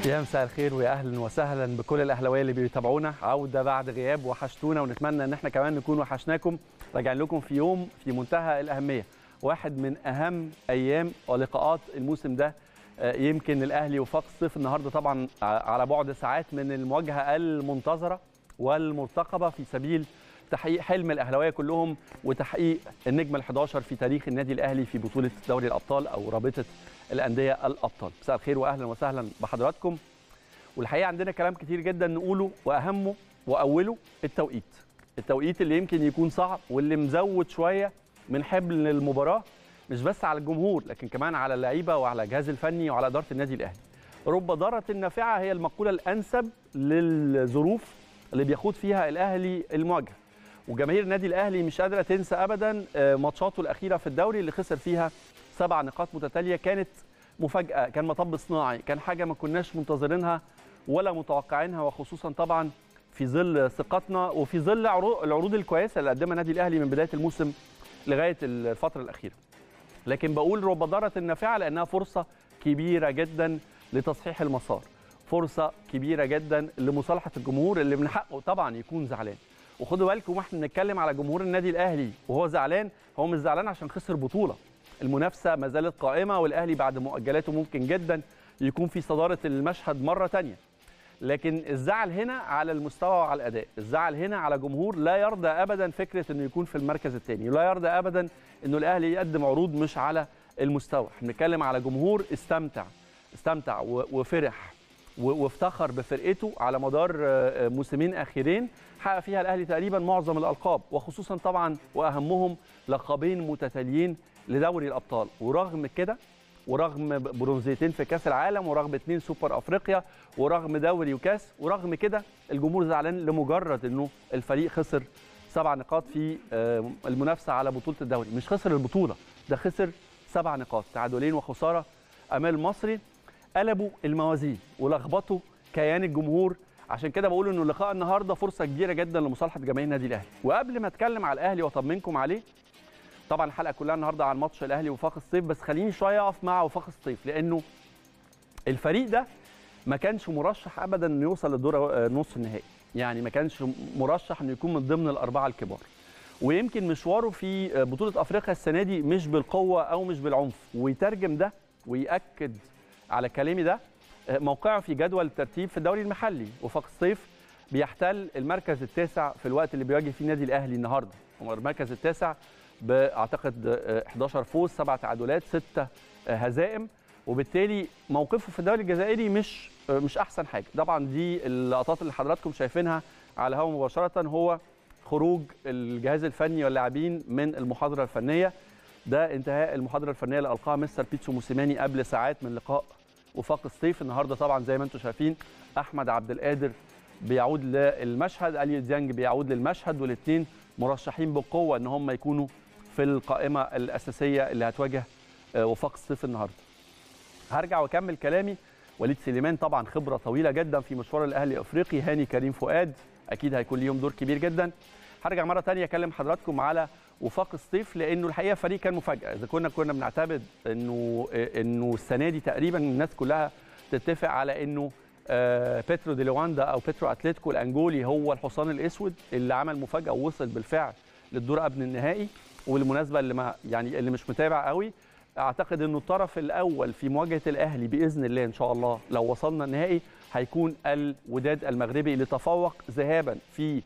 يا مساء الخير ويا اهلا وسهلا بكل الاهلاويه اللي بيتابعونا عوده بعد غياب وحشتونا ونتمنى ان احنا كمان نكون وحشناكم راجعين لكم في يوم في منتهى الاهميه واحد من اهم ايام ولقاءات الموسم ده آه، يمكن الاهلي وفاق الصيف النهارده طبعا على بعد ساعات من المواجهه المنتظره والمرتقبه في سبيل تحقيق حلم الاهلاويه كلهم وتحقيق النجم ال11 في تاريخ النادي الاهلي في بطوله دوري الابطال او رابطه الانديه الابطال مساء الخير واهلا وسهلا بحضراتكم والحقيقه عندنا كلام كتير جدا نقوله واهمه واوله التوقيت التوقيت اللي يمكن يكون صعب واللي مزود شويه من حبل المباراه مش بس على الجمهور لكن كمان على اللعيبه وعلى الجهاز الفني وعلى اداره النادي الاهلي رب ضاره نافعه هي المقوله الانسب للظروف اللي بيخوض فيها الاهلي المواجهه وجماهير النادي الاهلي مش قادره تنسى ابدا آه، ماتشاته الاخيره في الدوري اللي خسر فيها سبع نقاط متتاليه كانت مفاجاه كان مطب صناعي كان حاجه ما كناش منتظرينها ولا متوقعينها وخصوصا طبعا في ظل ثقتنا وفي ظل عرو- العروض الكويسه اللي قدمها النادي الاهلي من بدايه الموسم لغايه الفتره الاخيره لكن بقول رب ضاره نافعه لانها فرصه كبيره جدا لتصحيح المسار فرصه كبيره جدا لمصالحه الجمهور اللي من حقه طبعا يكون زعلان وخدوا بالكم واحنا بنتكلم على جمهور النادي الاهلي وهو زعلان هو مش زعلان عشان خسر بطوله المنافسه ما زالت قائمه والاهلي بعد مؤجلاته ممكن جدا يكون في صداره المشهد مره تانية لكن الزعل هنا على المستوى وعلى الاداء الزعل هنا على جمهور لا يرضى ابدا فكره انه يكون في المركز الثاني لا يرضى ابدا انه الاهلي يقدم عروض مش على المستوى احنا بنتكلم على جمهور استمتع استمتع و- وفرح و- وافتخر بفرقته على مدار آه، آه، موسمين اخيرين حقق فيها الاهلي تقريبا معظم الالقاب وخصوصا طبعا واهمهم لقبين متتاليين لدوري الابطال ورغم كده ورغم برونزيتين في كاس العالم ورغم اتنين سوبر افريقيا ورغم دوري وكاس ورغم كده الجمهور زعلان لمجرد انه الفريق خسر سبع نقاط في آه، المنافسه على بطوله الدوري مش خسر البطوله ده خسر سبع نقاط تعادلين وخساره امام المصري قلبوا الموازين ولخبطوا كيان الجمهور عشان كده بقول انه لقاء النهارده فرصه كبيره جدا لمصالحه جماهير النادي الاهلي وقبل ما اتكلم على الاهلي واطمنكم عليه طبعا الحلقه كلها النهارده عن ماتش الاهلي وفاق الصيف بس خليني شويه اقف مع وفاق الصيف لانه الفريق ده ما كانش مرشح ابدا انه يوصل للدور آه، نص النهائي يعني ما كانش مرشح انه يكون من ضمن الاربعه الكبار ويمكن مشواره في آه، بطوله افريقيا السنه دي مش بالقوه او مش بالعنف ويترجم ده وياكد على كلامي ده آه، موقعه في جدول الترتيب في الدوري المحلي وفاق الصيف بيحتل المركز التاسع في الوقت اللي بيواجه فيه النادي الاهلي النهارده هو المركز التاسع باعتقد آه، 11 فوز سبع تعادلات ستة آه، هزائم وبالتالي موقفه في الدوري الجزائري مش آه، مش احسن حاجه طبعا دي اللقطات اللي حضراتكم شايفينها على الهواء مباشره هو خروج الجهاز الفني واللاعبين من المحاضره الفنيه ده انتهاء المحاضره الفنيه اللي القاها مستر بيتسو موسيماني قبل ساعات من لقاء وفاق الصيف النهارده طبعا زي ما انتم شايفين احمد عبد القادر بيعود للمشهد اليو ديانج بيعود للمشهد والاثنين مرشحين بقوه ان هم يكونوا في القائمه الاساسيه اللي هتواجه آه، وفاق الصيف النهارده هرجع واكمل كلامي وليد سليمان طبعا خبره طويله جدا في مشوار الاهلي الافريقي هاني كريم فؤاد اكيد هيكون ليهم دور كبير جدا هرجع مره ثانيه اكلم حضراتكم على وفاق الصيف لانه الحقيقه فريق كان مفاجاه اذا كنا كنا بنعتبر انه انه السنه دي تقريبا الناس كلها تتفق على انه آه، بيترو دي لواندا او بيترو اتلتيكو الانجولي هو الحصان الاسود اللي عمل مفاجاه ووصل بالفعل للدور قبل النهائي والمناسبه اللي ما يعني اللي مش متابع قوي اعتقد انه الطرف الاول في مواجهه الاهلي باذن الله ان شاء الله لو وصلنا النهائي هيكون الوداد المغربي اللي تفوق ذهابا في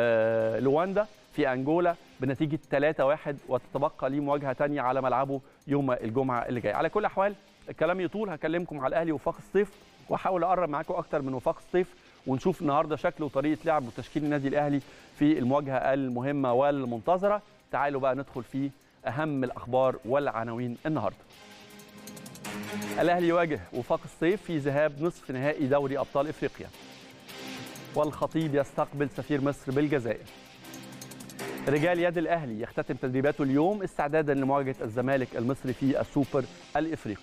آه، لواندا في انجولا بنتيجه 3-1 وتتبقى ليه مواجهه ثانيه على ملعبه يوم الجمعه اللي جاي على كل الاحوال الكلام يطول هكلمكم على الاهلي وفاق الصيف واحاول اقرب معاكم اكتر من وفاق الصيف ونشوف النهارده شكل وطريقه لعب وتشكيل النادي الاهلي في المواجهه المهمه والمنتظره تعالوا بقى ندخل في اهم الاخبار والعناوين النهارده الاهلي يواجه وفاق الصيف في ذهاب نصف نهائي دوري ابطال افريقيا والخطيب يستقبل سفير مصر بالجزائر رجال يد الاهلي يختتم تدريباته اليوم استعدادا لمواجهه الزمالك المصري في السوبر الافريقي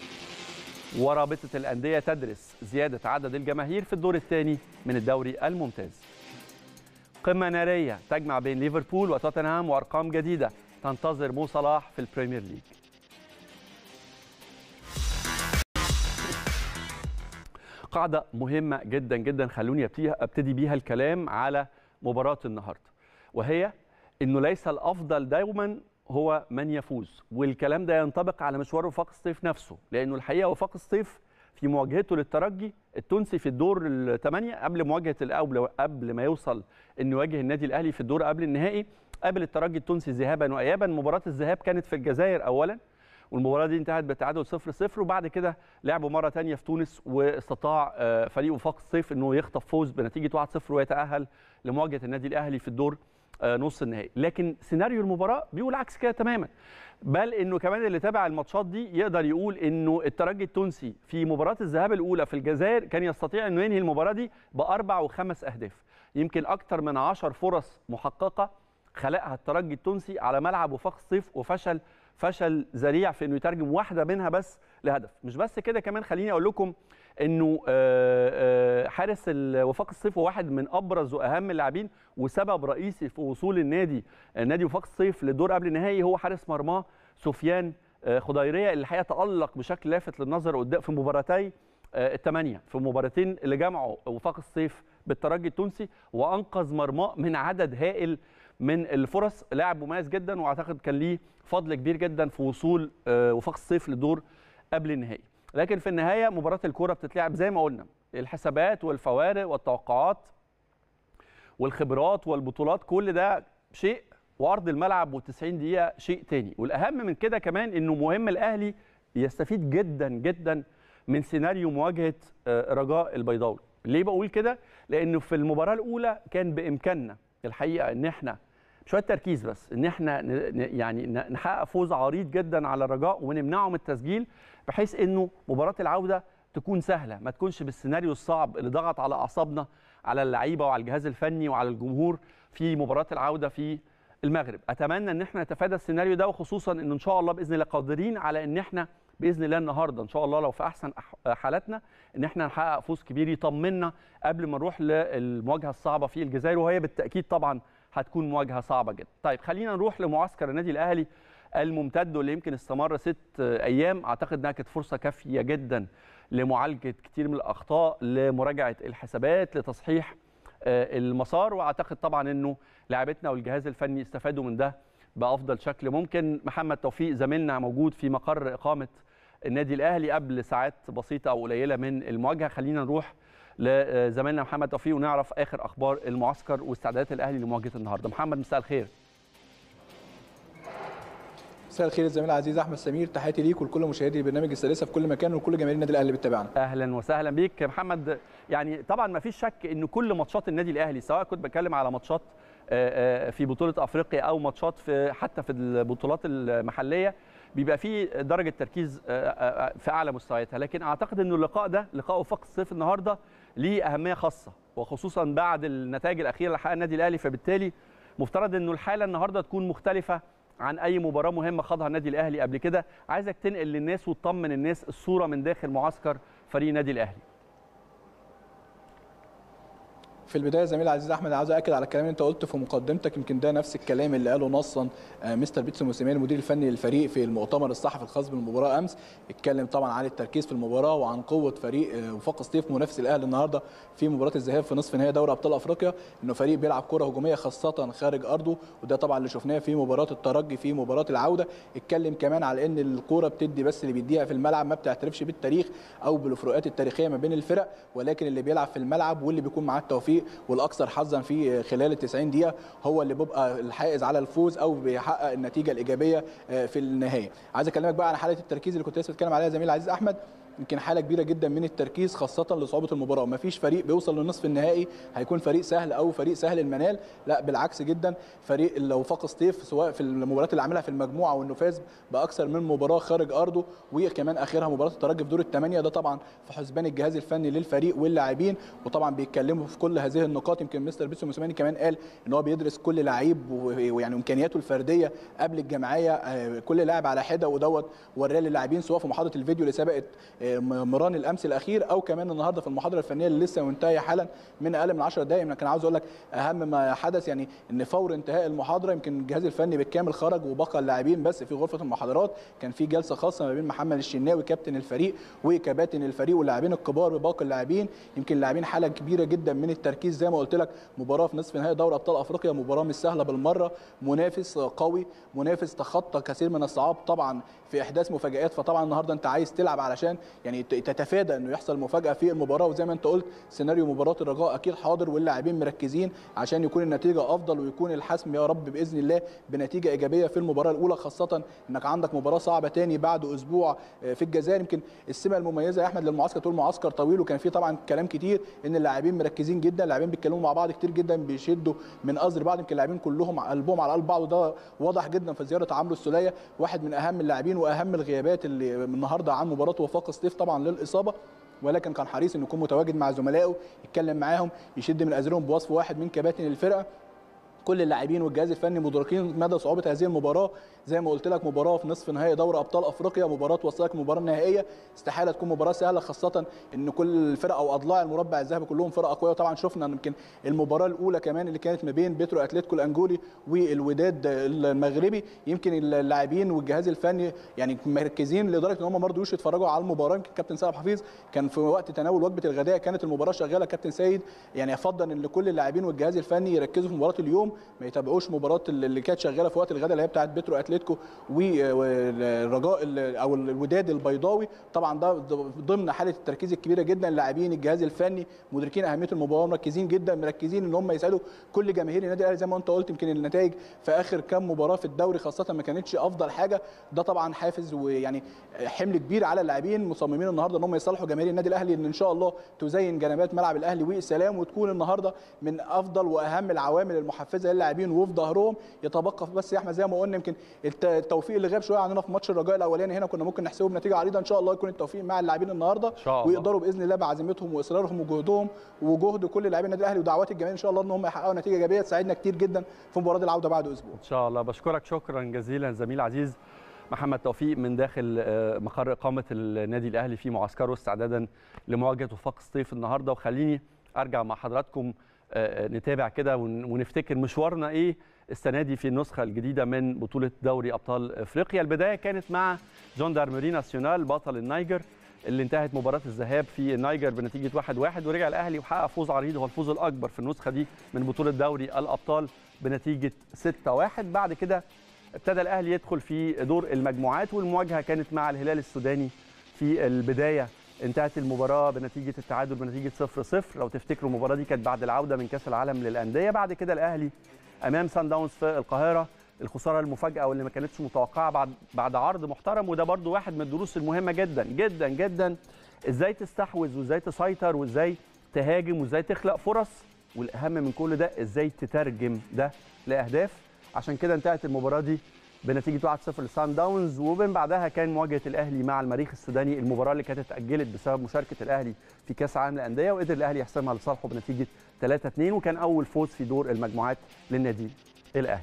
ورابطه الانديه تدرس زياده عدد الجماهير في الدور الثاني من الدوري الممتاز قمه ناريه تجمع بين ليفربول وتوتنهام وارقام جديده تنتظر مو صلاح في البريمير ليج قاعده مهمه جدا جدا خلوني ابتدي بيها الكلام على مباراه النهارده وهي انه ليس الافضل دوما هو من يفوز والكلام ده ينطبق على مشوار وفاق الصيف نفسه لانه الحقيقه وفاق الصيف في مواجهته للترجي التونسي في الدور الثمانيه قبل مواجهه الاول قبل ما يوصل انه يواجه النادي الاهلي في الدور قبل النهائي قابل الترجي التونسي ذهابا وايابا مباراه الذهاب كانت في الجزائر اولا والمباراه دي انتهت بتعادل 0 0 وبعد كده لعبوا مره ثانيه في تونس واستطاع فريق وفاق الصيف انه يخطف فوز بنتيجه 1 0 ويتاهل لمواجهه النادي الاهلي في الدور نص النهائي لكن سيناريو المباراه بيقول عكس كده تماما بل انه كمان اللي تابع الماتشات دي يقدر يقول انه الترجي التونسي في مباراه الذهاب الاولى في الجزائر كان يستطيع انه ينهي المباراه دي باربع وخمس اهداف يمكن اكثر من 10 فرص محققه خلقها الترجي التونسي على ملعب وفاق الصيف وفشل فشل ذريع في انه يترجم واحده منها بس لهدف مش بس كده كمان خليني اقول لكم انه حارس وفاق الصيف هو واحد من ابرز واهم اللاعبين وسبب رئيسي في وصول النادي نادي وفاق الصيف للدور قبل النهائي هو حارس مرماه سفيان خضيريه اللي الحقيقه تالق بشكل لافت للنظر قدام في مباراتي الثمانيه في مباراتين اللي جمعوا وفاق الصيف بالترجي التونسي وانقذ مرماه من عدد هائل من الفرص لاعب مميز جدا واعتقد كان ليه فضل كبير جدا في وصول وفاق الصيف للدور قبل النهائي لكن في النهايه مباراه الكوره بتتلعب زي ما قلنا الحسابات والفوارق والتوقعات والخبرات والبطولات كل ده شيء وارض الملعب و90 دقيقه شيء تاني والاهم من كده كمان انه مهم الاهلي يستفيد جدا جدا من سيناريو مواجهه رجاء البيضاوي ليه بقول كده لانه في المباراه الاولى كان بامكاننا الحقيقه ان احنا شويه تركيز بس ان احنا يعني نحقق فوز عريض جدا على الرجاء ونمنعه من التسجيل بحيث انه مباراه العوده تكون سهله ما تكونش بالسيناريو الصعب اللي ضغط على اعصابنا على اللعيبه وعلى الجهاز الفني وعلى الجمهور في مباراه العوده في المغرب اتمنى ان احنا نتفادى السيناريو ده وخصوصا ان ان شاء الله باذن الله قادرين على ان احنا باذن الله النهارده ان شاء الله لو في احسن حالاتنا ان احنا نحقق فوز كبير يطمنا قبل ما نروح للمواجهه الصعبه في الجزائر وهي بالتاكيد طبعا هتكون مواجهه صعبه جدا. طيب خلينا نروح لمعسكر النادي الاهلي الممتد واللي يمكن استمر ست ايام اعتقد انها كانت فرصه كافيه جدا لمعالجه كتير من الاخطاء لمراجعه الحسابات لتصحيح المسار واعتقد طبعا انه لاعبتنا والجهاز الفني استفادوا من ده بافضل شكل ممكن محمد توفيق زميلنا موجود في مقر اقامه النادي الاهلي قبل ساعات بسيطه او قليله من المواجهه خلينا نروح لزميلنا محمد توفيق ونعرف اخر اخبار المعسكر واستعدادات الاهلي لمواجهه النهارده محمد مساء الخير مساء الخير الزميل العزيز احمد سمير تحياتي ليك ولكل مشاهدي برنامج السادسه في كل مكان وكل جماهير النادي الاهلي اللي بتتابعنا اهلا وسهلا بيك محمد يعني طبعا ما فيش شك ان كل ماتشات النادي الاهلي سواء كنت بتكلم على ماتشات في بطوله افريقيا او ماتشات في حتى في البطولات المحليه بيبقى في درجه تركيز في اعلى مستوياتها لكن اعتقد انه اللقاء ده لقاء وفاق الصيف النهارده ليه اهميه خاصه وخصوصا بعد النتائج الاخيره اللي حققها النادي الاهلي فبالتالي مفترض انه الحاله النهارده تكون مختلفه عن اي مباراه مهمه خاضها النادي الاهلي قبل كده عايزك تنقل للناس وتطمن الناس الصوره من داخل معسكر فريق النادي الاهلي في البدايه زميلي العزيز احمد عاوز اكد على الكلام اللي انت قلته في مقدمتك يمكن ده نفس الكلام اللي قاله نصا مستر بيتسو موسيماني المدير الفني للفريق في المؤتمر الصحفي الخاص بالمباراه امس اتكلم طبعا عن التركيز في المباراه وعن قوه فريق وفاق الصيف منافس الاهلي النهارده في مباراه الذهاب في نصف نهائي دوري ابطال افريقيا انه فريق بيلعب كره هجوميه خاصه خارج ارضه وده طبعا اللي شفناه في مباراه الترجي في مباراه العوده اتكلم كمان على ان الكوره بتدي بس اللي بيديها في الملعب ما بتعترفش بالتاريخ او بالفروقات التاريخيه ما بين الفرق ولكن اللي بيلعب في الملعب واللي بيكون معاه التوفيق والاكثر حظا في خلال ال 90 دقيقه هو اللي بيبقى الحائز على الفوز او بيحقق النتيجه الايجابيه في النهايه عايز اكلمك بقى عن حاله التركيز اللي كنت لسه بتكلم عليها زميلي العزيز احمد يمكن حاله كبيره جدا من التركيز خاصه لصعوبه المباراه ما فيش فريق بيوصل للنصف النهائي هيكون فريق سهل او فريق سهل المنال لا بالعكس جدا فريق لو فاق سطيف سواء في المباريات اللي عملها في المجموعه وانه فاز باكثر من مباراه خارج ارضه وكمان اخرها مباراه الترجي في دور الثمانيه ده طبعا في حسبان الجهاز الفني للفريق واللاعبين وطبعا بيتكلموا في كل هذه النقاط يمكن مستر بيتسو موسيماني كمان قال ان هو بيدرس كل لعيب ويعني امكانياته الفرديه قبل الجماعيه كل لاعب على حده ودوت وراه للاعبين سواء في محاضره الفيديو اللي سبقت مران الامس الاخير او كمان النهارده في المحاضره الفنيه اللي لسه منتهيه حالا من اقل من 10 دقائق لكن عاوز اقول لك اهم ما حدث يعني ان فور انتهاء المحاضره يمكن الجهاز الفني بالكامل خرج وبقى اللاعبين بس في غرفه المحاضرات كان في جلسه خاصه ما بين محمد الشناوي كابتن الفريق وكباتن الفريق واللاعبين الكبار بباقي اللاعبين يمكن اللاعبين حاله كبيره جدا من التركيز زي ما قلت لك مباراه في نصف نهائي دوري ابطال افريقيا مباراه مش سهله بالمره منافس قوي منافس تخطى كثير من الصعاب طبعا في احداث مفاجات فطبعا النهارده انت عايز تلعب علشان يعني تتفادى انه يحصل مفاجاه في المباراه وزي ما انت قلت سيناريو مباراه الرجاء اكيد حاضر واللاعبين مركزين عشان يكون النتيجه افضل ويكون الحسم يا رب باذن الله بنتيجه ايجابيه في المباراه الاولى خاصه انك عندك مباراه صعبه تاني بعد اسبوع في الجزائر يمكن السمه المميزه يا احمد للمعسكر تقول معسكر طويل وكان في طبعا كلام كتير ان اللاعبين مركزين جدا اللاعبين بيتكلموا مع بعض كتير جدا بيشدوا من ازر بعض يمكن اللاعبين كلهم قلبهم على قلب بعض وده واضح جدا في زياره عمرو السوليه واحد من اهم اللاعبين واهم الغيابات اللي النهارده عن مباراه وفاق سطيف طبعا للاصابه ولكن كان حريص انه يكون متواجد مع زملائه يتكلم معاهم يشد من ازرهم بوصف واحد من كباتن الفرقه كل اللاعبين والجهاز الفني مدركين مدى صعوبه هذه المباراه زي ما قلت لك مباراه في نصف نهائي دوري ابطال افريقيا مباراه توصلك مباراه نهائيه استحاله تكون مباراه سهله خاصه ان كل الفرق او اضلاع المربع الذهبي كلهم فرق قويه وطبعا شفنا يمكن المباراه الاولى كمان اللي كانت ما بين بيترو اتلتيكو الانجولي والوداد المغربي يمكن اللاعبين والجهاز الفني يعني مركزين لدرجه ان هم ما رضوش يتفرجوا على المباراه يمكن كابتن سامح حفيظ كان في وقت تناول وجبه الغداء كانت المباراه شغاله كابتن سيد يعني افضل ان كل اللاعبين والجهاز الفني يركزوا في مباراه اليوم ما يتابعوش مباراه اللي كانت شغاله في وقت الغداء اللي هي بتاعت بيترو اتلتيكو والرجاء او الوداد البيضاوي طبعا ده ضمن حاله التركيز الكبيره جدا اللاعبين الجهاز الفني مدركين اهميه المباراه مركزين جدا مركزين ان هم يساعدوا كل جماهير النادي الاهلي زي ما انت قلت يمكن النتائج في اخر كام مباراه في الدوري خاصه ما كانتش افضل حاجه ده طبعا حافز ويعني حمل كبير على اللاعبين مصممين النهارده ان هم يصالحوا جماهير النادي الاهلي ان ان شاء الله تزين جنبات ملعب الاهلي والسلام وتكون النهارده من افضل واهم العوامل المحفزه للاعبين وفي ظهرهم يتبقى بس يا احمد زي ما قلنا يمكن التوفيق اللي غاب شويه عننا في ماتش الرجاء الاولاني هنا كنا ممكن نحسبه بنتيجه عريضه ان شاء الله يكون التوفيق مع اللاعبين النهارده ويقدروا باذن الله بعزيمتهم واصرارهم وجهدهم وجهد كل لاعبين النادي الاهلي ودعوات الجماهير ان شاء الله ان هم يحققوا نتيجه ايجابيه تساعدنا كتير جدا في مباراه العوده بعد اسبوع ان شاء الله بشكرك شكرا جزيلا زميل عزيز محمد توفيق من داخل مقر اقامه النادي الاهلي في معسكره استعدادا لمواجهه وفاق سطيف النهارده وخليني ارجع مع حضراتكم نتابع كده ونفتكر مشوارنا ايه السنه دي في النسخه الجديده من بطوله دوري ابطال افريقيا البدايه كانت مع جوندارمري ناسيونال بطل النيجر اللي انتهت مباراه الذهاب في النيجر بنتيجه 1-1 ورجع الاهلي وحقق فوز عريض هو الفوز الاكبر في النسخه دي من بطوله دوري الابطال بنتيجه 6-1 بعد كده ابتدى الاهلي يدخل في دور المجموعات والمواجهه كانت مع الهلال السوداني في البدايه انتهت المباراه بنتيجه التعادل بنتيجه 0-0 لو تفتكروا المباراه دي كانت بعد العوده من كاس العالم للانديه بعد كده الاهلي امام سان داونز في القاهره الخساره المفاجاه واللي ما كانتش متوقعه بعد بعد عرض محترم وده برده واحد من الدروس المهمه جدا جدا جدا ازاي تستحوذ وازاي تسيطر وازاي تهاجم وازاي تخلق فرص والاهم من كل ده ازاي تترجم ده لاهداف عشان كده انتهت المباراه دي بنتيجه 1-0 لسان داونز ومن بعدها كان مواجهه الاهلي مع المريخ السوداني المباراه اللي كانت اتاجلت بسبب مشاركه الاهلي في كاس العالم للانديه وقدر الاهلي يحسمها لصالحه بنتيجه 3-2 وكان اول فوز في دور المجموعات للنادي الاهلي.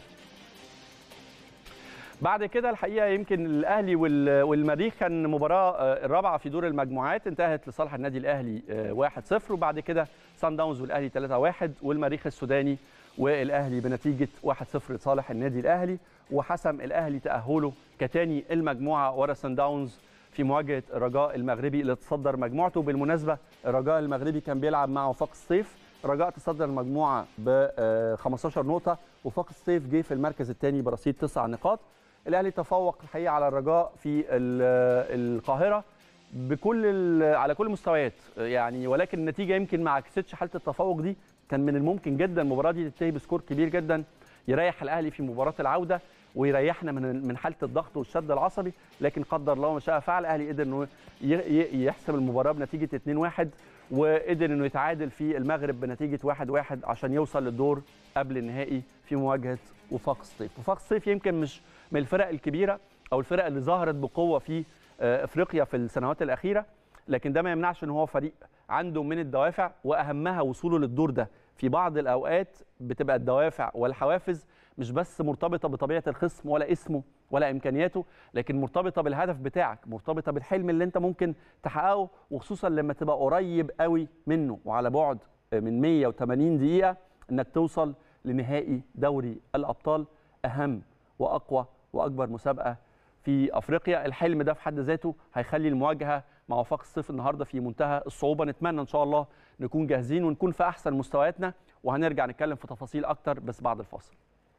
بعد كده الحقيقه يمكن الاهلي والمريخ كان مباراه الرابعه في دور المجموعات انتهت لصالح النادي الاهلي 1-0 وبعد كده سان داونز والاهلي 3-1 والمريخ السوداني والاهلي بنتيجه 1-0 لصالح النادي الاهلي وحسم الاهلي تاهله كتاني المجموعه ورا سان داونز في مواجهه الرجاء المغربي اللي تصدر مجموعته بالمناسبه الرجاء المغربي كان بيلعب مع وفاق الصيف الرجاء تصدر المجموعه ب 15 نقطه وفاق الصيف جه في المركز الثاني برصيد 9 نقاط الاهلي تفوق الحقيقه على الرجاء في القاهره بكل على كل المستويات يعني ولكن النتيجه يمكن ما عكستش حاله التفوق دي كان من الممكن جدا المباراه دي تنتهي بسكور كبير جدا يريح الاهلي في مباراه العوده ويريحنا من من حاله الضغط والشد العصبي لكن قدر الله ما شاء فعل الاهلي قدر انه يحسم المباراه بنتيجه 2-1 وقدر انه يتعادل في المغرب بنتيجه 1-1 عشان يوصل للدور قبل النهائي في مواجهه وفاق الصيف وفاق الصيف يمكن مش من الفرق الكبيره او الفرق اللي ظهرت بقوه في افريقيا في السنوات الاخيره لكن ده ما يمنعش ان هو فريق عنده من الدوافع واهمها وصوله للدور ده في بعض الاوقات بتبقى الدوافع والحوافز مش بس مرتبطه بطبيعه الخصم ولا اسمه ولا امكانياته لكن مرتبطه بالهدف بتاعك مرتبطه بالحلم اللي انت ممكن تحققه وخصوصا لما تبقى قريب قوي منه وعلى بعد من 180 دقيقه انك توصل لنهائي دوري الابطال اهم واقوى واكبر مسابقه في افريقيا الحلم ده في حد ذاته هيخلي المواجهه مع وفاق الصيف النهارده في منتهى الصعوبه نتمنى ان شاء الله نكون جاهزين ونكون في احسن مستوياتنا وهنرجع نتكلم في تفاصيل اكتر بس بعد الفاصل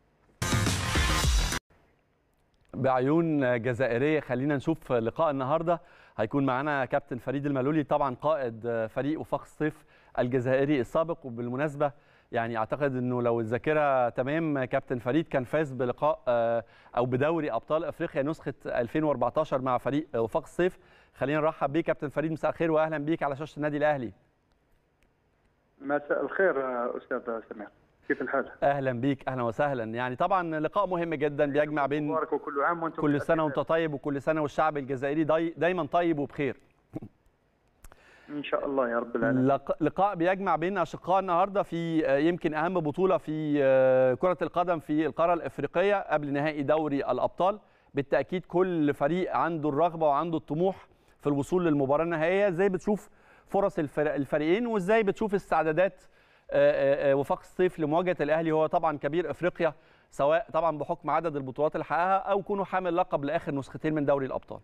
بعيون جزائريه خلينا نشوف لقاء النهارده هيكون معانا كابتن فريد الملولي طبعا قائد فريق وفاق الصيف الجزائري السابق وبالمناسبه يعني اعتقد انه لو الذاكره تمام كابتن فريد كان فاز بلقاء او بدوري ابطال افريقيا نسخه 2014 مع فريق وفاق الصيف خلينا نرحب بيك كابتن فريد مساء الخير واهلا بيك على شاشه النادي الاهلي مساء الخير استاذ سمير كيف الحال؟ اهلا بيك اهلا وسهلا يعني طبعا لقاء مهم جدا بيجمع بين مبارك وكل عام وانتم كل سنه وانت طيب وكل سنه والشعب الجزائري داي دايما طيب وبخير ان شاء الله يا رب العالمين لقاء بيجمع بين اشقاء النهارده في يمكن اهم بطوله في كره القدم في القاره الافريقيه قبل نهائي دوري الابطال بالتاكيد كل فريق عنده الرغبه وعنده الطموح في الوصول للمباراه النهائيه ازاي بتشوف فرص الفريقين وازاي بتشوف استعدادات وفاق الصيف لمواجهه الاهلي هو طبعا كبير افريقيا سواء طبعا بحكم عدد البطولات اللي حققها او كونه حامل لقب لاخر نسختين من دوري الابطال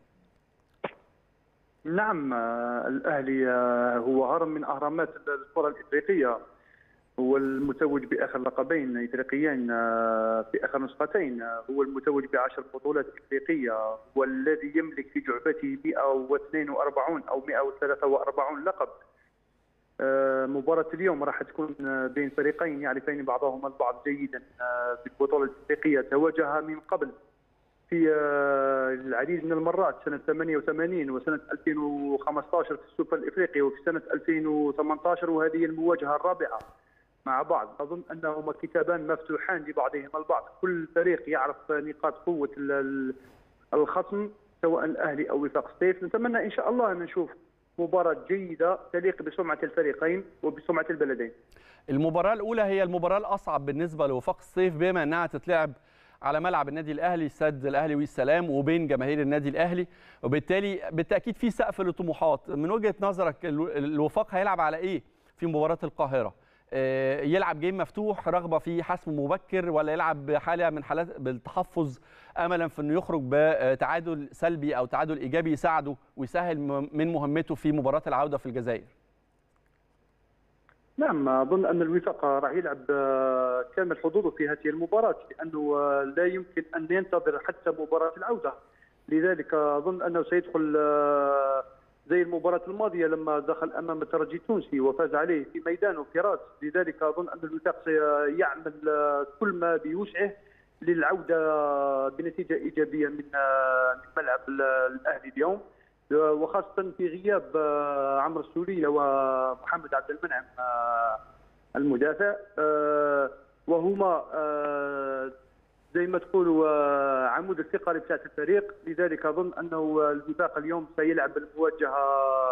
نعم الاهلي هو هرم من اهرامات الكره الافريقيه هو المتوج باخر لقبين افريقيين في اخر نسختين هو المتوج بعشر بطولات افريقيه والذي يملك في جعبته 142 او 143 لقب مباراة اليوم راح تكون بين فريقين يعرفين بعضهما البعض جيدا في البطولة الافريقية تواجها من قبل في العديد من المرات سنة 88 وسنة 2015 في السوبر الافريقي وفي سنة 2018 وهذه المواجهة الرابعة مع بعض أظن أنهما كتابان مفتوحان لبعضهما البعض كل فريق يعرف نقاط قوة الخصم سواء الأهلي أو وفاق الصيف نتمنى إن شاء الله أن نشوف مباراة جيدة تليق بسمعة الفريقين وبسمعة البلدين المباراة الأولى هي المباراة الأصعب بالنسبة لوفاق الصيف بما أنها تتلعب على ملعب النادي الاهلي استاد الاهلي والسلام وبين جماهير النادي الاهلي وبالتالي بالتاكيد في سقف للطموحات من وجهه نظرك الوفاق هيلعب على ايه في مباراه القاهره يلعب جيم مفتوح رغبه في حسم مبكر ولا يلعب بحاله من حالات بالتحفظ املا في انه يخرج بتعادل سلبي او تعادل ايجابي يساعده ويسهل من مهمته في مباراه العوده في الجزائر نعم اظن ان الوفاق راح يلعب كامل حظوظه في هذه المباراه لانه لا يمكن ان ينتظر حتى مباراه العوده لذلك اظن انه سيدخل زي المباراة الماضية لما دخل أمام الترجي التونسي وفاز عليه في ميدانه في راس لذلك أظن أن الوفاق سيعمل كل ما بوسعه للعودة بنتيجة إيجابية من ملعب الأهلي اليوم وخاصة في غياب عمرو السولية ومحمد عبد المنعم المدافع وهما زي ما تقولوا عمود الثقة بتاعت الفريق لذلك أظن أنه الوفاق اليوم سيلعب المواجهة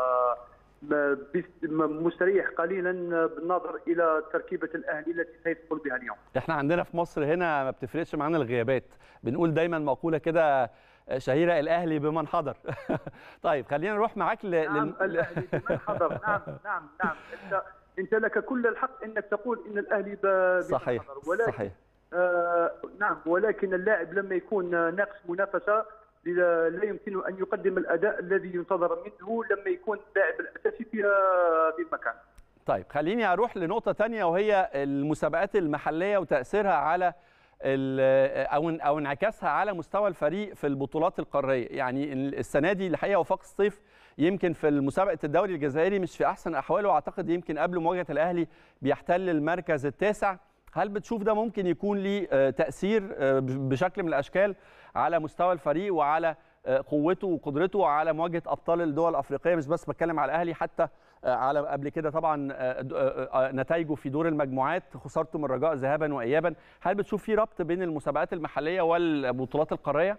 مستريح قليلا بالنظر الى تركيبه الاهلي التي سيدخل بها اليوم. احنا عندنا في مصر هنا ما بتفرقش معانا الغيابات، بنقول دايما مقوله كده شهيره الاهلي بمن حضر. طيب خلينا نروح معاك ل... نعم الاهلي بمن حضر نعم نعم نعم انت انت لك كل الحق انك تقول ان الاهلي بمن صحيح حضر ولكن صحيح آه نعم ولكن اللاعب لما يكون ناقص منافسه لا يمكن ان يقدم الاداء الذي ينتظر منه لما يكون اللاعب الاساسي في في المكان. طيب خليني اروح لنقطه ثانيه وهي المسابقات المحليه وتاثيرها على او او انعكاسها على مستوى الفريق في البطولات القاريه، يعني السنه دي الحقيقه وفاق الصيف يمكن في مسابقه الدوري الجزائري مش في احسن احواله واعتقد يمكن قبل مواجهه الاهلي بيحتل المركز التاسع هل بتشوف ده ممكن يكون ليه تاثير بشكل من الاشكال على مستوى الفريق وعلى قوته وقدرته على مواجهه ابطال الدول الافريقيه مش بس بتكلم على الاهلي حتى على قبل كده طبعا نتائجه في دور المجموعات خسارته من الرجاء ذهابا وايابا هل بتشوف في ربط بين المسابقات المحليه والبطولات القاريه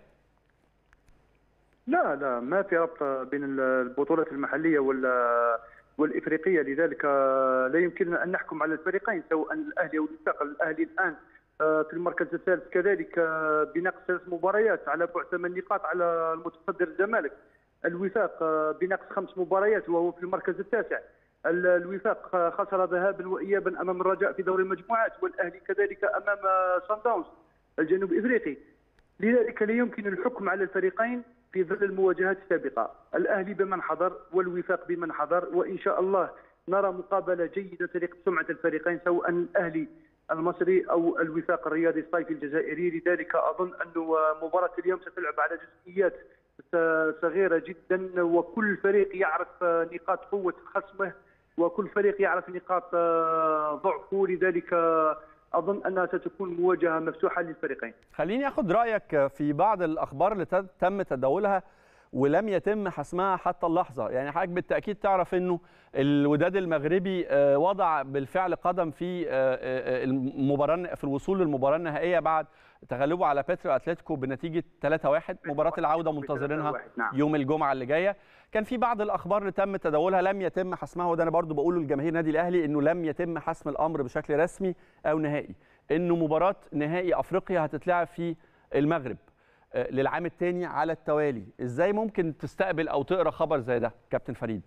لا لا ما في ربط بين البطولات المحليه وال والافريقيه لذلك لا يمكننا ان نحكم على الفريقين سواء الاهلي او الوفاق الاهلي الان آه، في المركز الثالث كذلك آه، بنقص ثلاث مباريات على بعد ثمان نقاط على المتصدر الزمالك الوفاق آه، بنقص خمس مباريات وهو في المركز التاسع ال- الوفاق آه، خسر ذهابا وايابا امام الرجاء في دوري المجموعات والاهلي كذلك امام آه، سان داونز الجنوب افريقي لذلك لا يمكن الحكم على الفريقين في ظل المواجهات السابقه الاهلي بمن حضر والوفاق بمن حضر وان شاء الله نرى مقابله جيده تليق بسمعه الفريقين سواء الاهلي المصري او الوفاق الرياضي الصيفي الجزائري لذلك اظن انه مباراه اليوم ستلعب على جزئيات س- صغيره جدا وكل فريق يعرف نقاط قوه خصمه وكل فريق يعرف نقاط آه، ضعفه لذلك آه، اظن انها ستكون مواجهه مفتوحه للفريقين خليني اخد رايك في بعض الاخبار اللي تم- تم تداولها ولم يتم حسمها حتى اللحظه يعني حضرتك بالتاكيد تعرف انه الوداد المغربي آه، وضع بالفعل قدم في آه، آه، المباراه في الوصول للمباراه النهائيه بعد تغلبه على بيترو اتلتيكو بنتيجه 3-1 مباراه العوده منتظرينها 3-1 نعم. يوم الجمعه اللي جايه كان في بعض الاخبار اللي تم تداولها لم يتم حسمها وده انا برضو بقوله لجماهير النادي الاهلي انه لم يتم حسم الامر بشكل رسمي او نهائي انه مباراه نهائي افريقيا هتتلعب في المغرب آه، للعام الثاني على التوالي ازاي ممكن تستقبل او تقرا خبر زي ده كابتن فريد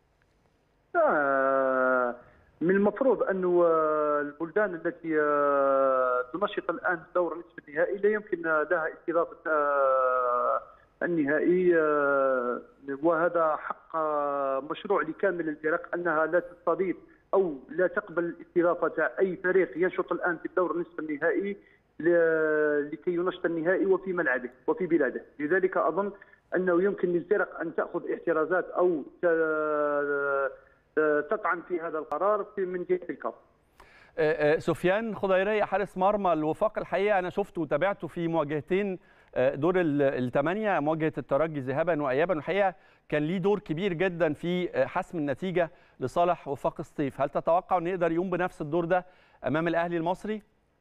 آه، من المفروض أن البلدان التي آه، تنشط الآن دور نصف النهائي لا يمكن لها استضافة آه، النهائي آه، وهذا حق آه، مشروع لكامل الفرق أنها لا تستضيف أو لا تقبل استضافة أي فريق ينشط الآن في الدور نصف النهائي ل- لكي ينشط النهائي وفي ملعبه وفي بلاده لذلك أظن أنه يمكن للفرق أن تأخذ احترازات أو ت- تطعن في هذا القرار في من جهه الكاف. آه، آه، سفيان خضيرية حارس مرمى الوفاق الحقيقه انا شفته وتابعته في مواجهتين آه، دور ال- الثمانيه مواجهه الترجي ذهابا وايابا والحقيقه كان ليه دور كبير جدا في آه، حسم النتيجه لصالح وفاق الصيف هل تتوقع انه يقدر يقوم بنفس الدور ده امام الاهلي المصري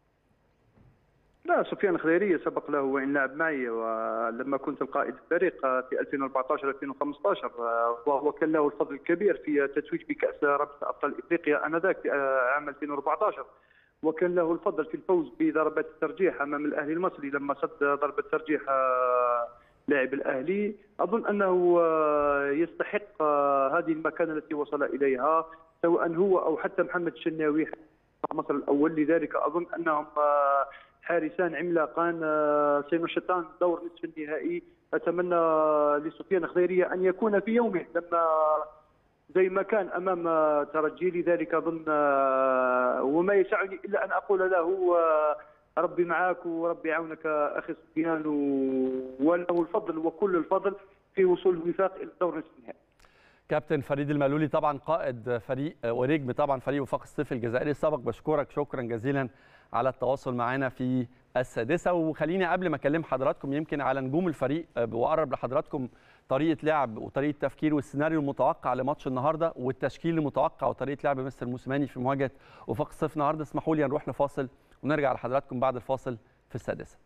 لا سفيان خضيري سبق له وان لعب معي ولما كنت القائد الفريق في 2014 2015 وهو كان له الفضل الكبير في التتويج بكاس رابطه ابطال افريقيا انذاك في عام 2014 وكان له الفضل في الفوز بضربات الترجيح امام الاهلي المصري لما صد ضربه ترجيح آه، لاعب الاهلي اظن انه آه، يستحق آه، هذه المكانه التي وصل اليها سواء هو او حتى محمد الشناوي مصر الاول لذلك اظن انهم آه، حارسان عملاقان آه، سينشطان دور نصف النهائي اتمنى لسفيان خضيريه ان يكون في يومه لما زي ما كان امام آه، ترجي لذلك اظن آه، وما يسعني الا ان اقول له آه، ربي معك وربي يعاونك اخي سفيان و- وله الفضل وكل الفضل في وصول الوفاق الى دور نصف النهائي كابتن فريد المالولي طبعا قائد فريق ونجم طبعا فريق وفاق الصيف الجزائري السابق بشكرك شكرا جزيلا على التواصل معنا في السادسه وخليني قبل ما اكلم حضراتكم يمكن على نجوم الفريق واقرب لحضراتكم طريقه لعب وطريقه تفكير والسيناريو المتوقع لماتش النهارده والتشكيل المتوقع وطريقه لعب مستر موسيماني في مواجهه وفاق الصيف النهارده اسمحوا لي نروح لفاصل ونرجع لحضراتكم بعد الفاصل في السادسه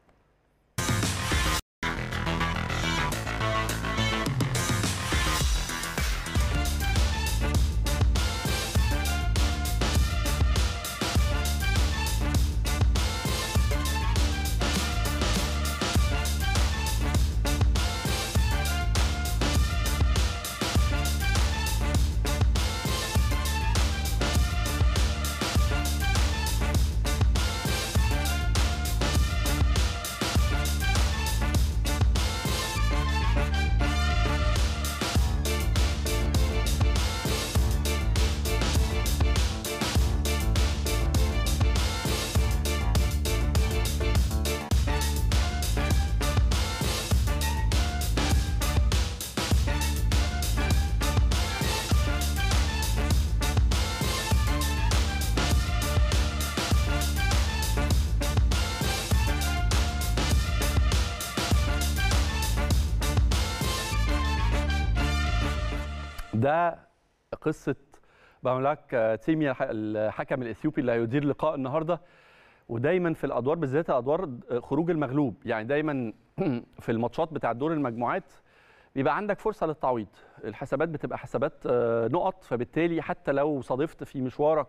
ده قصه بملاك تيمي الح- الحكم الاثيوبي اللي هيدير لقاء النهارده ودايما في الادوار بالذات ادوار خروج المغلوب يعني دايما في الماتشات بتاع دور المجموعات بيبقى عندك فرصه للتعويض الحسابات بتبقى حسابات آه، نقط فبالتالي حتى لو صادفت في مشوارك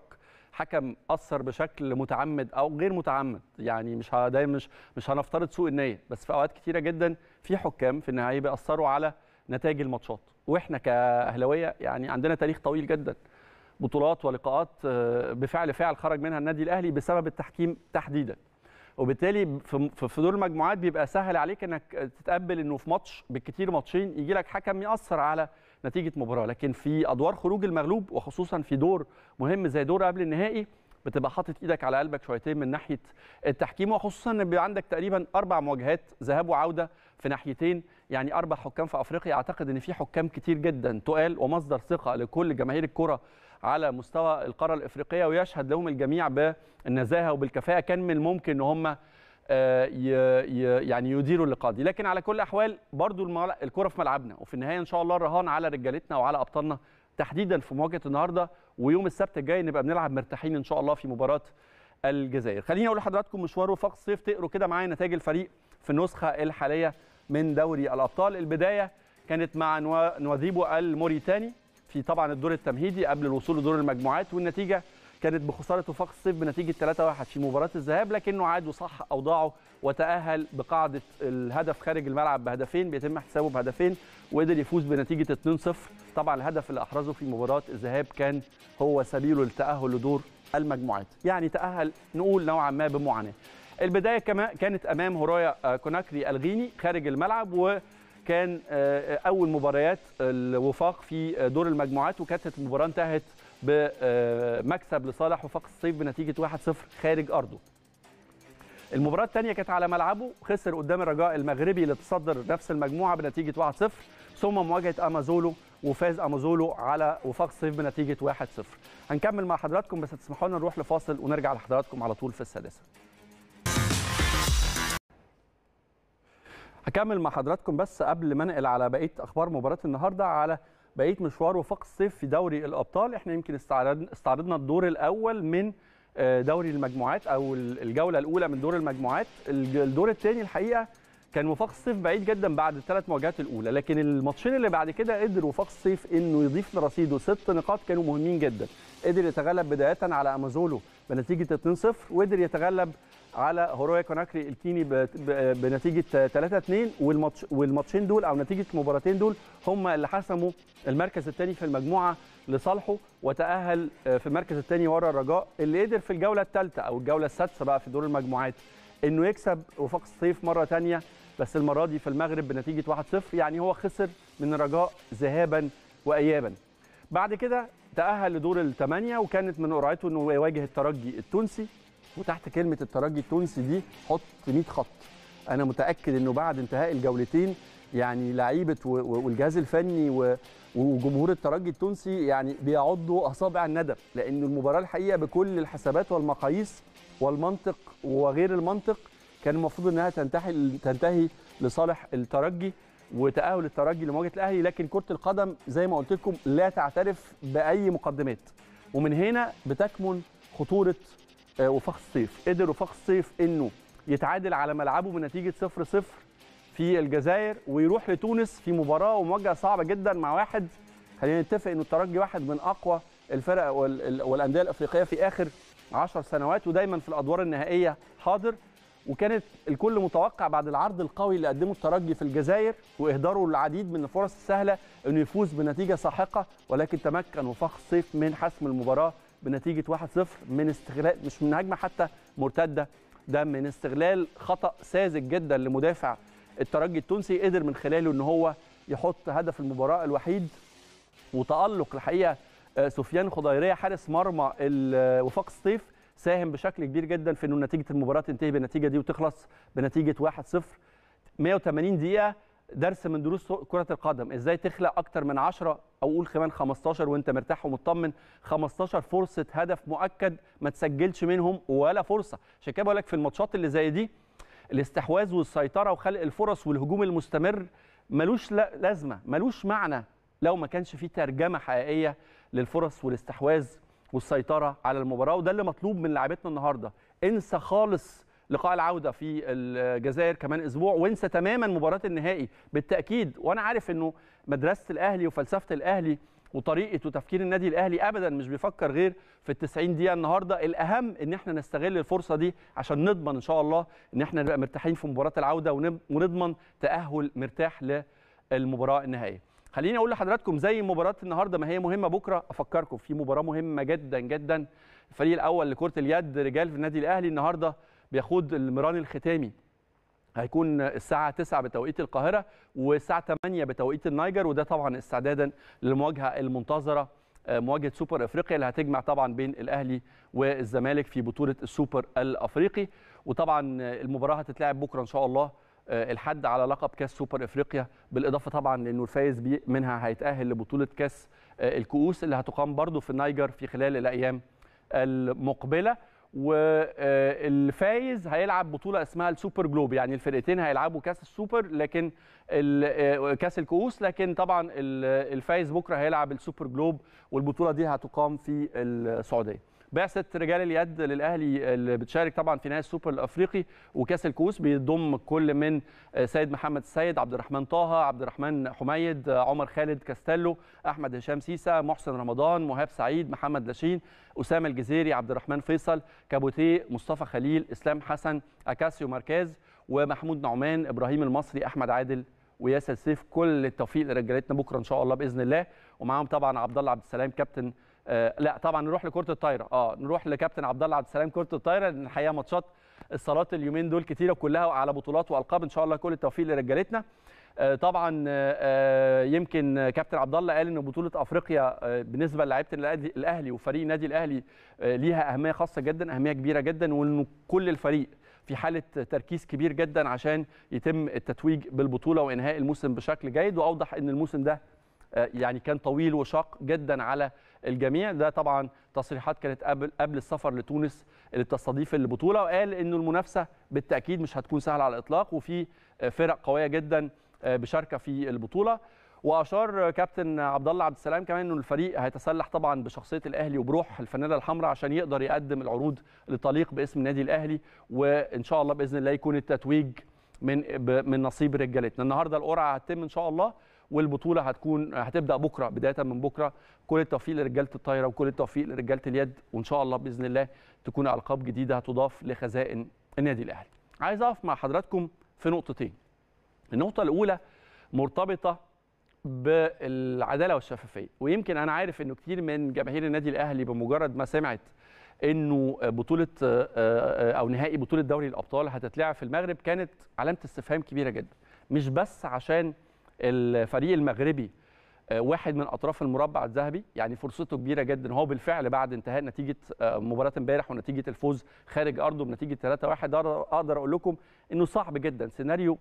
حكم اثر بشكل متعمد او غير متعمد يعني مش ه- ده مش مش هنفترض سوء النيه بس في اوقات كتيره جدا في حكام في النهايه بيأثروا على نتائج الماتشات واحنا كاهلاويه يعني عندنا تاريخ طويل جدا بطولات ولقاءات آه، بفعل فاعل خرج منها النادي الاهلي بسبب التحكيم تحديدا وبالتالي في في- في دور المجموعات بيبقى سهل عليك انك تتقبل انه في ماتش بالكتير ماتشين يجي لك حكم ياثر على نتيجه مباراه لكن في ادوار خروج المغلوب وخصوصا في دور مهم زي دور قبل النهائي بتبقى حاطط ايدك على قلبك شويتين من ناحيه التحكيم وخصوصا ان بيبقى عندك تقريبا اربع مواجهات ذهاب وعوده في ناحيتين يعني اربع حكام في افريقيا اعتقد ان في حكام كتير جدا تقال ومصدر ثقه لكل جماهير الكره على مستوى القاره الافريقيه ويشهد لهم الجميع بالنزاهه وبالكفاءه كان من الممكن ان هم آه، ي- ي- يعني يديروا اللقاء دي لكن على كل الاحوال برضو المل- الكره في ملعبنا وفي النهايه ان شاء الله الرهان على رجالتنا وعلى ابطالنا تحديدا في مواجهه النهارده ويوم السبت الجاي نبقى بنلعب مرتاحين ان شاء الله في مباراه الجزائر خليني اقول لحضراتكم مشوار وفاق الصيف تقروا كده معايا نتائج الفريق في النسخه الحاليه من دوري الابطال البدايه كانت مع نوا- نواذيبو الموريتاني في طبعا الدور التمهيدي قبل الوصول لدور المجموعات والنتيجه كانت بخساره وفاق الصيف بنتيجه 3-1 في مباراه الذهاب لكنه عاد وصح اوضاعه وتاهل بقاعده الهدف خارج الملعب بهدفين بيتم حسابه بهدفين وقدر يفوز بنتيجه 2-0 طبعا الهدف اللي احرزه في مباراه الذهاب كان هو سبيله للتاهل لدور المجموعات يعني تاهل نقول نوعا ما بمعاناه البدايه كمان كانت امام هورايا آه، كوناكري الغيني خارج الملعب وكان آه، اول مباريات الوفاق في آه، دور المجموعات وكانت المباراه انتهت بمكسب لصالح وفاق الصيف بنتيجه 1-0 خارج ارضه المباراة الثانية كانت على ملعبه خسر قدام الرجاء المغربي اللي تصدر نفس المجموعة بنتيجة 1-0 ثم مواجهة أمازولو وفاز أمازولو على وفاق الصيف بنتيجة 1-0 هنكمل مع حضراتكم بس تسمحوا لنا نروح لفاصل ونرجع لحضراتكم على طول في السادسة هكمل مع حضراتكم بس قبل ما انقل على بقيه اخبار مباراه النهارده على بقيه مشوار وفاق الصيف في دوري الابطال احنا يمكن استعرض- استعرضنا الدور الاول من آه، دوري المجموعات او ال- الجوله الاولى من دور المجموعات الج- الدور الثاني الحقيقه كان وفاق الصيف بعيد جدا بعد الثلاث مواجهات الاولى لكن الماتشين اللي بعد كده قدر وفاق الصيف انه يضيف لرصيده ست نقاط كانوا مهمين جدا قدر يتغلب بدايه على امازولو بنتيجه 2-0 وقدر يتغلب على هورويا كوناكري الكيني ب- ب- بنتيجه 3-2 والماتش والماتشين دول او نتيجه المباراتين دول هم اللي حسموا المركز الثاني في المجموعه لصالحه وتاهل آه، في المركز الثاني ورا الرجاء اللي قدر في الجوله الثالثه او الجوله السادسه بقى في دور المجموعات انه يكسب وفاق الصيف مره ثانيه بس المره دي في المغرب بنتيجه 1-0 يعني هو خسر من الرجاء ذهابا وايابا بعد كده تأهل لدور الثمانية وكانت من قرعته انه يواجه الترجي التونسي وتحت كلمة الترجي التونسي دي حط 100 خط أنا متأكد انه بعد انتهاء الجولتين يعني لعيبة و- و- والجهاز الفني و- وجمهور الترجي التونسي يعني بيعضوا أصابع الندم لأن المباراة الحقيقة بكل الحسابات والمقاييس والمنطق وغير المنطق كان المفروض انها تنتهي تنتهي لصالح الترجي وتأهل الترجي لمواجهة الأهلي لكن كرة القدم زي ما قلت لكم لا تعترف بأي مقدمات ومن هنا بتكمن خطورة آه، وفاق الصيف قدر وفاق الصيف انه يتعادل على ملعبه بنتيجة 0-0 في الجزائر ويروح لتونس في مباراة ومواجهة صعبة جدا مع واحد خلينا نتفق انه الترجي واحد من اقوى الفرق وال- ال- والانديه الافريقيه في اخر 10 سنوات ودايما في الادوار النهائيه حاضر وكانت الكل متوقع بعد العرض القوي اللي قدمه الترجي في الجزائر واهداره العديد من الفرص السهله انه يفوز بنتيجه ساحقه ولكن تمكن وفاق الصيف من حسم المباراه بنتيجه 1-0 من استغلال مش من هجمه حتى مرتده ده من استغلال خطا ساذج جدا لمدافع الترجي التونسي قدر من خلاله ان هو يحط هدف المباراه الوحيد وتالق الحقيقه آه، سفيان خضيريه حارس مرمى ال- آه، وفاق الصيف ساهم بشكل كبير جدا في انه نتيجه المباراه تنتهي بالنتيجه دي وتخلص بنتيجه 1-0 180 دقيقه درس من دروس كره القدم ازاي تخلق اكتر من 10 او قول كمان 15 وانت مرتاح ومطمن 15 فرصه هدف مؤكد ما تسجلش منهم ولا فرصه عشان كده بقول لك في الماتشات اللي زي دي الاستحواذ والسيطره وخلق الفرص والهجوم المستمر ملوش لا- لازمه ملوش معنى لو ما كانش فيه ترجمه حقيقيه للفرص والاستحواذ والسيطره على المباراه وده اللي مطلوب من لاعبتنا النهارده انسى خالص لقاء العوده في الجزائر كمان اسبوع وانسى تماما مباراه النهائي بالتاكيد وانا عارف انه مدرسه الاهلي وفلسفه الاهلي وطريقه وتفكير النادي الاهلي ابدا مش بيفكر غير في ال 90 دقيقه النهارده الاهم ان احنا نستغل الفرصه دي عشان نضمن ان شاء الله ان احنا نبقى مرتاحين في مباراه العوده ونب- ونضمن تاهل مرتاح للمباراه النهائيه خليني اقول لحضراتكم زي مباراه النهارده ما هي مهمه بكره افكركم في مباراه مهمه جدا جدا الفريق الاول لكره اليد رجال في النادي الاهلي النهارده بيخوض المران الختامي هيكون الساعة 9 بتوقيت القاهرة والساعة 8 بتوقيت النيجر وده طبعا استعدادا للمواجهة المنتظرة آه، مواجهة سوبر افريقيا اللي هتجمع طبعا بين الاهلي والزمالك في بطولة السوبر الافريقي وطبعا آه، المباراة هتتلعب بكرة ان شاء الله آه، الحد على لقب كاس سوبر افريقيا بالاضافة طبعا لانه الفايز بي- منها هيتأهل لبطولة كاس آه، الكؤوس اللي هتقام برضو في النيجر في خلال الايام المقبله والفايز هيلعب بطوله اسمها السوبر جلوب يعني الفرقتين هيلعبوا كاس السوبر لكن ال- آه، كاس الكؤوس لكن طبعا ال- الفايز بكره هيلعب السوبر جلوب والبطوله دي هتقام في السعوديه بعثة رجال اليد للأهلي اللي بتشارك طبعا في نهائي السوبر الأفريقي وكأس الكؤوس بيضم كل من آه، سيد محمد السيد عبد الرحمن طه عبد الرحمن حميد آه، عمر خالد كاستيلو أحمد هشام سيسا محسن رمضان مهاب سعيد محمد لاشين أسامة الجزيري عبد الرحمن فيصل كابوتيه مصطفى خليل إسلام حسن أكاسيو ماركاز ومحمود نعمان إبراهيم المصري أحمد عادل وياسر سيف كل التوفيق لرجالتنا بكره ان شاء الله باذن الله ومعاهم طبعا عبد الله عبد السلام كابتن آه لا طبعا نروح لكره الطايره اه نروح لكابتن عبد الله عبد السلام كره الطايره لان الحقيقه ماتشات الصالات اليومين دول كتيره كلها على بطولات والقاب ان شاء الله كل التوفيق لرجالتنا آه طبعا آه آه، يمكن آه، كابتن عبد الله قال ان بطوله افريقيا آه، بالنسبه للاعيبه الأهلي- الاهلي وفريق النادي الاهلي آه، ليها اهميه خاصه جدا اهميه كبيره جدا وانه كل الفريق في حاله تركيز كبير جدا عشان يتم التتويج بالبطوله وانهاء الموسم بشكل جيد واوضح ان الموسم ده آه، يعني كان طويل وشاق جدا على الجميع ده طبعا تصريحات كانت قبل قبل السفر لتونس اللي تستضيف البطوله وقال انه المنافسه بالتاكيد مش هتكون سهله على الاطلاق وفي آه، فرق قويه جدا آه، بشاركه في البطوله واشار كابتن عبد الله عبد السلام كمان انه الفريق هيتسلح طبعا بشخصيه الاهلي وبروح الفانيلا الحمراء عشان يقدر يقدم العروض اللي تليق باسم النادي الاهلي وان شاء الله باذن الله يكون التتويج من ب- من نصيب رجالتنا النهارده القرعه هتتم ان شاء الله والبطوله هتكون هتبدا بكره بدايه من بكره كل التوفيق لرجاله الطايره وكل التوفيق لرجاله اليد وان شاء الله باذن الله تكون القاب جديده هتضاف لخزائن النادي الاهلي عايز اقف مع حضراتكم في نقطتين النقطه الاولى مرتبطه بالعداله والشفافيه ويمكن انا عارف انه كتير من جماهير النادي الاهلي بمجرد ما سمعت انه بطوله او نهائي بطوله دوري الابطال هتتلعب في المغرب كانت علامه استفهام كبيره جدا مش بس عشان الفريق المغربي واحد من اطراف المربع الذهبي يعني فرصته كبيره جدا هو بالفعل بعد انتهاء نتيجه مباراه امبارح ونتيجه الفوز خارج ارضه بنتيجه 3-1 اقدر اقول لكم انه صعب جدا سيناريو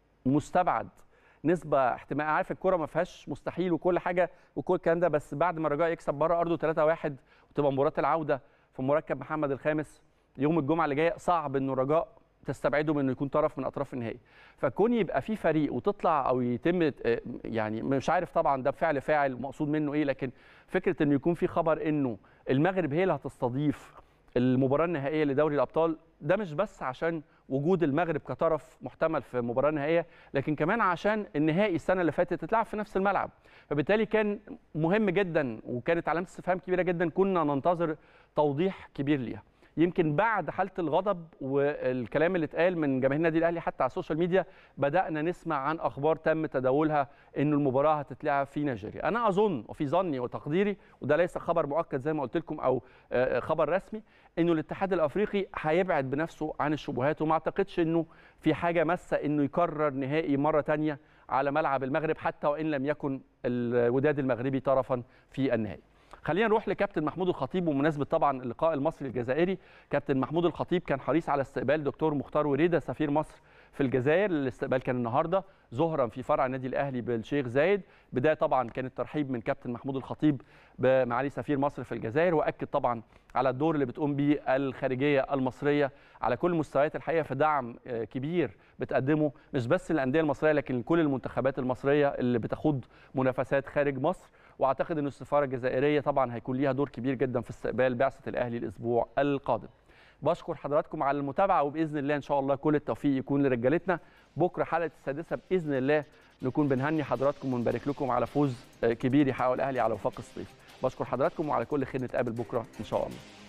مستبعد نسبه احتمال عارف الكره ما فيهاش مستحيل وكل حاجه وكل الكلام ده بس بعد ما الرجاء يكسب بره ارضه 3-1 وتبقى مباراه العوده في مركب محمد الخامس يوم الجمعه اللي جايه صعب انه الرجاء تستبعده من انه يكون طرف من اطراف النهائي فكون يبقى في فريق وتطلع او يتم يعني مش عارف طبعا ده بفعل فاعل مقصود منه ايه لكن فكره انه يكون في خبر انه المغرب هي اللي هتستضيف المباراه النهائيه لدوري الابطال ده مش بس عشان وجود المغرب كطرف محتمل في مباراه نهائيه لكن كمان عشان النهائي السنه اللي فاتت اتلعب في نفس الملعب فبالتالي كان مهم جدا وكانت علامه استفهام كبيره جدا كنا ننتظر توضيح كبير ليها يمكن بعد حاله الغضب والكلام اللي اتقال من جماهير النادي الاهلي حتى على السوشيال ميديا بدانا نسمع عن اخبار تم تداولها انه المباراه هتتلعب في نيجيريا انا اظن وفي ظني وتقديري وده ليس خبر مؤكد زي ما قلت لكم او خبر رسمي انه الاتحاد الافريقي هيبعد بنفسه عن الشبهات وما اعتقدش انه في حاجه ماسه انه يكرر نهائي مره ثانيه على ملعب المغرب حتى وان لم يكن الوداد المغربي طرفا في النهائي خلينا نروح لكابتن محمود الخطيب بمناسبه طبعا اللقاء المصري الجزائري كابتن محمود الخطيب كان حريص على استقبال دكتور مختار وريده سفير مصر في الجزائر الاستقبال كان النهارده ظهرا في فرع النادي الاهلي بالشيخ زايد بدايه طبعا كان الترحيب من كابتن محمود الخطيب بمعالي سفير مصر في الجزائر واكد طبعا على الدور اللي بتقوم به الخارجيه المصريه على كل مستويات الحقيقه في دعم كبير بتقدمه مش بس للانديه المصريه لكن لكل المنتخبات المصريه اللي بتخوض منافسات خارج مصر واعتقد ان السفاره الجزائريه طبعا هيكون ليها دور كبير جدا في استقبال بعثه الاهلي الاسبوع القادم بشكر حضراتكم على المتابعه وباذن الله ان شاء الله كل التوفيق يكون لرجالتنا بكره حلقه السادسه باذن الله نكون بنهني حضراتكم ونبارك لكم على فوز كبير يحققه الاهلي على وفاق الصيف بشكر حضراتكم وعلى كل خير نتقابل بكره ان شاء الله